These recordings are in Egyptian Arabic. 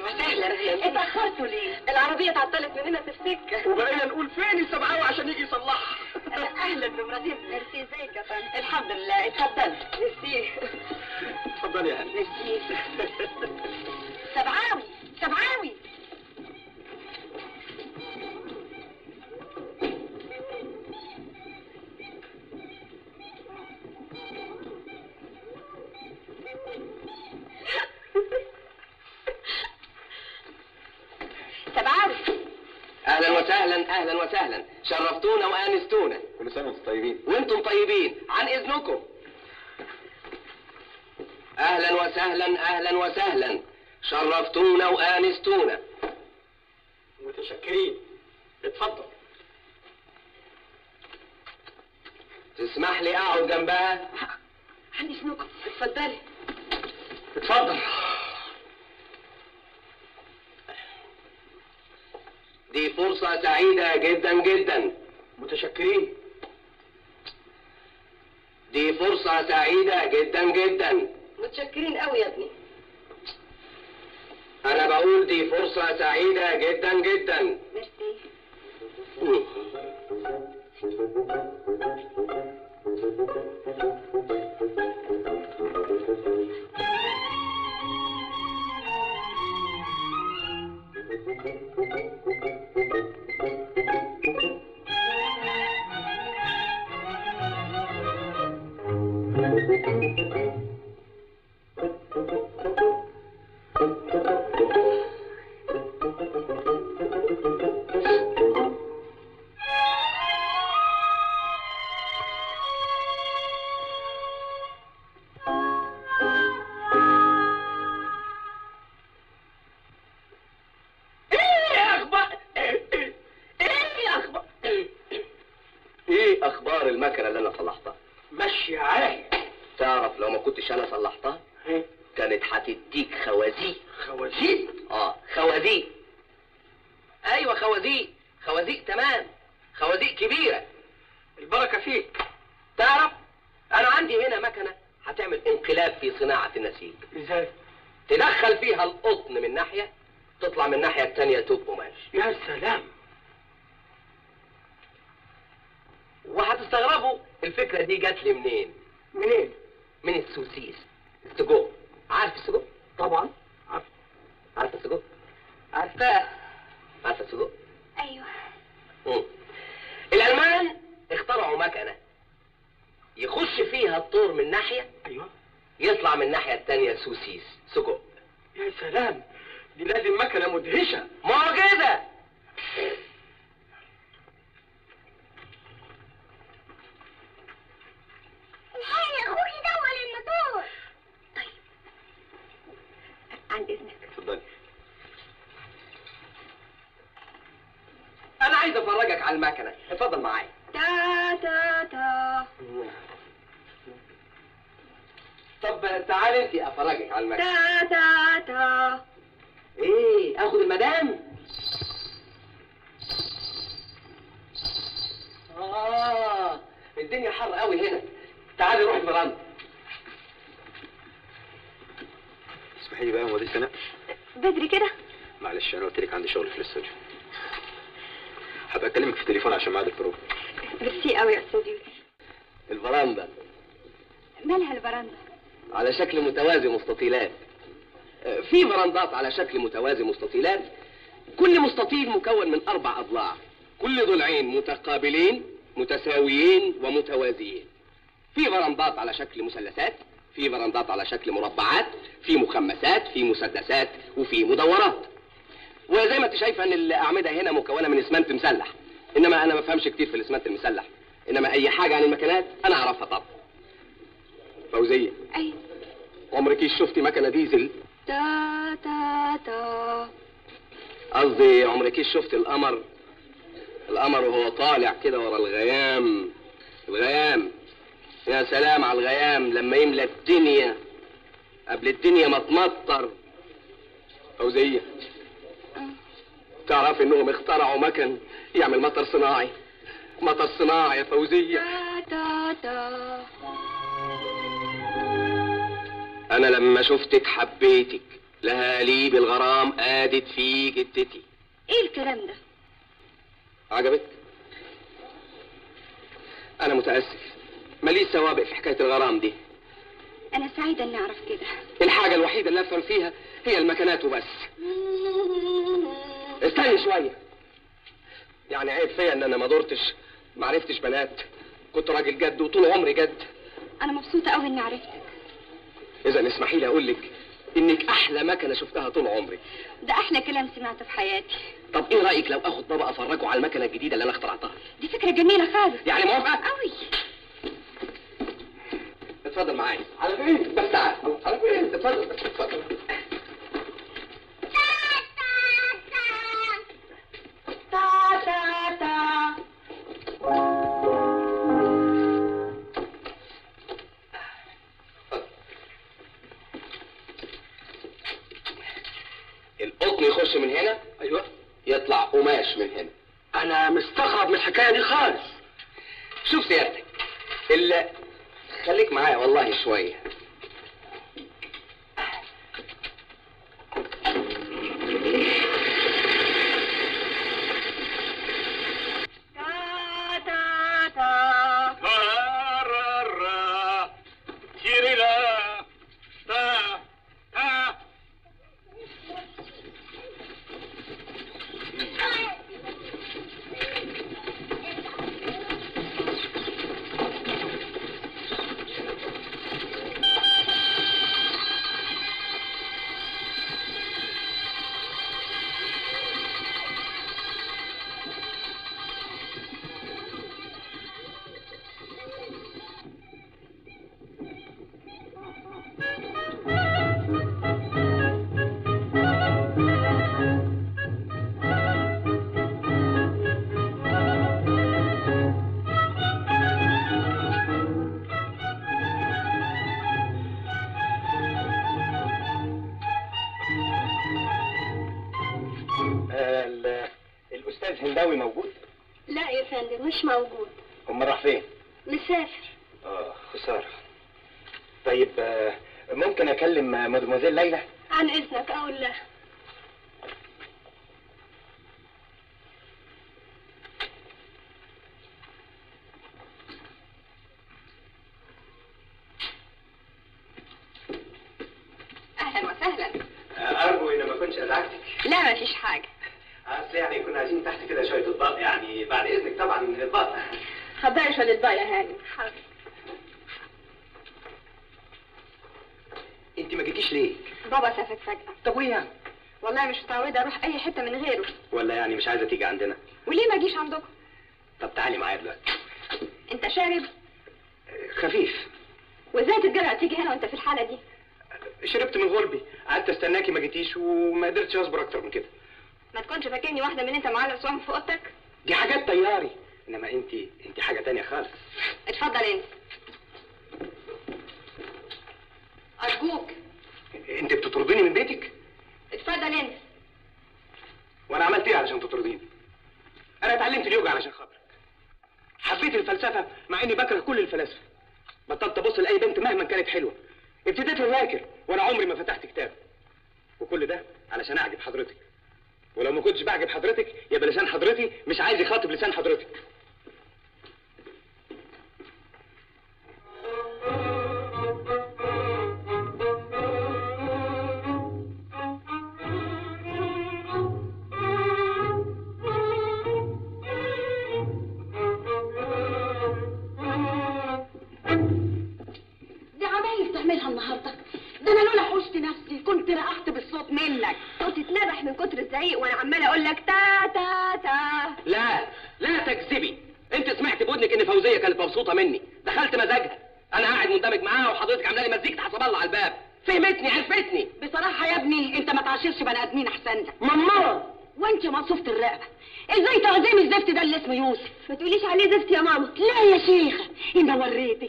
وسهلا اهلا اتأخرتوا ليه؟ العربية اتعطلت مننا في السكة وبقينا نقول فين السبعاوي عشان يجي يصلحها اهلا بمراتين ميرسي ازيك يا فندم؟ الحمد لله اتفضل ميرسي اتفضلي يا هاني ميرسي سبعاوي سبعاوي سبعاوي اهلا وسهلا اهلا وسهلا شرفتونا وانستونا كل سنه وانتم طيبين وانتم طيبين عن اذنكم اهلا وسهلا اهلا وسهلا شرفتونا وانستونا متشكرين اتفضل تسمح لي اقعد جنبها عن اذنكم اتفضلي اتفضل دي فرصة سعيدة جدا جدا متشكرين دي فرصة سعيدة جدا جدا متشكرين قوي يا ابني انا بقول دي فرصة سعيدة جدا جدا ميرسي ايه اخبار ايه اخبار ايه اخبار المكنه اللي انا صلحتها ماشي عالي تعرف لو ما كنتش انا صلحتها كانت هتديك خوازيق خوازيق اه خوازيق ايوه خوازيق خوازيق تمام خوازيق كبيره البركه فيك تعرف انا عندي هنا مكنه هتعمل انقلاب في صناعه النسيج ازاي تدخل فيها القطن من ناحيه تطلع من الناحيه التانيه توب قماش يا سلام وهتستغربوا الفكره دي جات لي منين منين من السوسيس السجق عارف السجق طبعا عارف عارف السجق عارفاه عارف السجق ايوه مم. الالمان اخترعوا مكنه يخش فيها الطور من ناحيه ايوه يطلع من الناحيه التانيه سوسيس سجق يا سلام دي لازم مكنه مدهشه معجزه الحقي يا اخوكي دول الموتور عن اذنك اتفضلي انا عايز افرجك على المكنه اتفضل معايا تا تا تا طب تعال انت افرجك على المكنه تا تا تا ايه اخد المدام اه الدنيا حر قوي هنا تعالي روح البراند اسمحي لي بقى هو دي سنة بدري كده معلش انا قلت لك عندي شغل في الاستوديو هبقى اكلمك في التليفون عشان ميعاد البروف ميرسي قوي يا استاذ يوسف الفراندا مالها البرندة على شكل متوازي مستطيلات آه، في براندات على شكل متوازي مستطيلات كل مستطيل مكون من أربع أضلاع كل ضلعين متقابلين متساويين ومتوازيين في براندات على شكل مثلثات في براندات على شكل مربعات في مخمسات في مسدسات وفي مدورات وزي ما انت شايفه ان الاعمده هنا مكونه من اسمنت مسلح انما انا ما بفهمش كتير في الاسمنت المسلح انما اي حاجه عن المكنات انا اعرفها طبعا فوزيه ايوه عمرك شفتي مكنه ديزل تا تا تا قصدي عمرك شفت القمر القمر وهو طالع كده ورا الغيام الغيام يا سلام على الغيام لما يملى الدنيا قبل الدنيا ما تمطر فوزية تعرف انهم اخترعوا مكن يعمل مطر صناعي مطر صناعي يا فوزية تا تا تا انا لما شفتك حبيتك لهاليب الغرام قادت في جدتي ايه الكلام ده عجبك؟ أنا متأسف ماليش سوابق في حكاية الغرام دي انا سعيدة اني اعرف كده الحاجة الوحيدة اللي أفهم فيها هي المكانات وبس استني شوية يعني عيب فيا إن أنا ما دورتش ما عرفتش بنات كنت راجل جد وطول عمري جد انا مبسوطة قوي اني عرفتك إذا اسمحي لي أقول لك إنك أحلى مكنة شفتها طول عمري ده احلى كلام سمعته في حياتي طب إيه رأيك لو آخد بابا أفرجه على المكنة الجديدة اللي أنا اخترعتها دي فكرة جميلة خالص يعني موافقة؟ قوي اتفضل معايا على فين؟ بس تعال على فين؟ اتفضل اتفضل تا تا تا القطن يخش من هنا ايوه يطلع قماش من هنا انا مستغرب من الحكايه دي خالص شوف سيادتك ال خليك معايا والله شويه تا تا تا الاستاذ هنداوي موجود لا يا فندم مش موجود امال راح فين مسافر اه خساره طيب آه، ممكن اكلم آه، مدموزيل ليلى عن اذنك اقول له اهلا وسهلا ارجو ان ما كنتش ازعجتك لا مفيش حاجه اصل يعني كنا عايزين تحت كده شويه اطباق يعني بعد اذنك طبعا اطباق حضري شويه اطباق يا هاني حاضر انت ما جيتيش ليه بابا سافر فجاه طب وايه يعني والله مش متعوده اروح اي حته من غيره ولا يعني مش عايزه تيجي عندنا وليه ما اجيش عندكم طب تعالي معايا دلوقتي انت شارب آه، خفيف وازاي تتجرأ تيجي هنا وانت في الحاله دي شربت من غلبي قعدت استناكي ما جيتيش وما قدرتش اصبر اكتر من كده ما تكونش فاكرني واحده من انت معلق صوم في اوضتك دي حاجات طياري انما انت انت حاجه تانية خالص اتفضل انت ارجوك انت بتطرديني من بيتك اتفضل انت وانا عملت ايه علشان تطرديني انا اتعلمت اليوجا علشان خاطرك حبيت الفلسفه مع اني بكره كل الفلاسفه بطلت ابص لاي بنت مهما كانت حلوه ابتديت اذاكر وانا عمري ما فتحت كتاب وكل ده علشان اعجب حضرتك ولو ما كنتش بعجب حضرتك يبقى لسان حضرتي مش عايز يخاطب لسان حضرتك دي عمايل تعملها النهارده ده انا لولا حوشت نفسي كنت رقحت بالصوت منك صوتي اتنبح من كتر الزعيق وانا عماله اقول لك تا تا تا لا لا تكذبي انت سمعت بودنك ان فوزيه كانت مبسوطه مني دخلت مزاجها انا قاعد مندمج معاها وحضرتك عامله لي مزيكه حسب الله على الباب فهمتني عرفتني بصراحه يا ابني انت ما تعاشرش بني ادمين احسن لك ماما وانت مصوفة الرقبه ازاي تعزمي الزفت ده اللي اسمه يوسف ما تقوليش عليه زفت يا ماما لا يا شيخه انا وريتك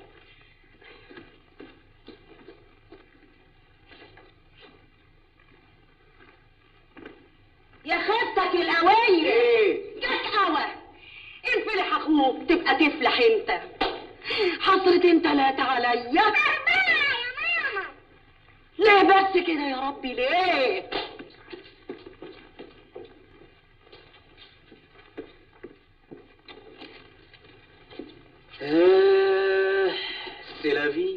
يا خيبتك الاويل ايه جاك قوى انفلح اخوك تبقى تفلح انت حصرة انت لا عليا يا ماما لا ليه بس كده يا ربي ليه آه، سيلافي